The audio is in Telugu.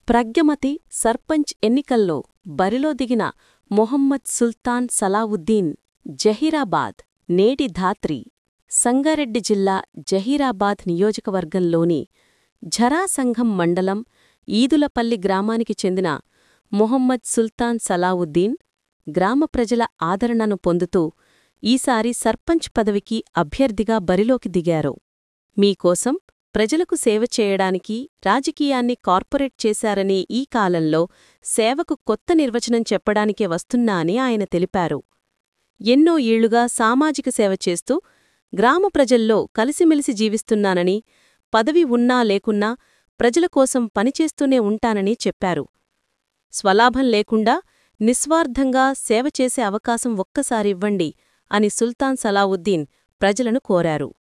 ప్రజ్ఞమతి సర్పంచ్ ఎన్నికల్లో బరిలో దిగిన మొహమ్మద్ సుల్తాన్ సలావుద్దీన్ జహీరాబాద్ నేటి ధాత్రి సంగారెడ్డి జిల్లా జహీరాబాద్ నియోజకవర్గంలోని ఝరాసంఘం మండలం ఈదులపల్లి గ్రామానికి చెందిన మొహమ్మద్ సుల్తాన్ సలావుద్దీన్ గ్రామ ప్రజల ఆదరణను పొందుతూ ఈసారి సర్పంచ్ పదవికి అభ్యర్థిగా బరిలోకి దిగారు మీకోసం ప్రజలకు సేవ చేయడానికి రాజకీయాన్ని కార్పొరేట్ చేశారనే ఈ కాలంలో సేవకు కొత్త నిర్వచనం చెప్పడానికే వస్తున్నా అని ఆయన తెలిపారు ఎన్నో ఏళ్లుగా సామాజిక సేవ చేస్తూ గ్రామ ప్రజల్లో కలిసిమెలిసి జీవిస్తున్నానని పదవి ఉన్నా లేకున్నా ప్రజల కోసం పనిచేస్తూనే ఉంటానని చెప్పారు స్వలాభం లేకుండా నిస్వార్థంగా సేవ చేసే అవకాశం ఒక్కసారివ్వండి అని సుల్తాన్ సలావుద్దీన్ ప్రజలను కోరారు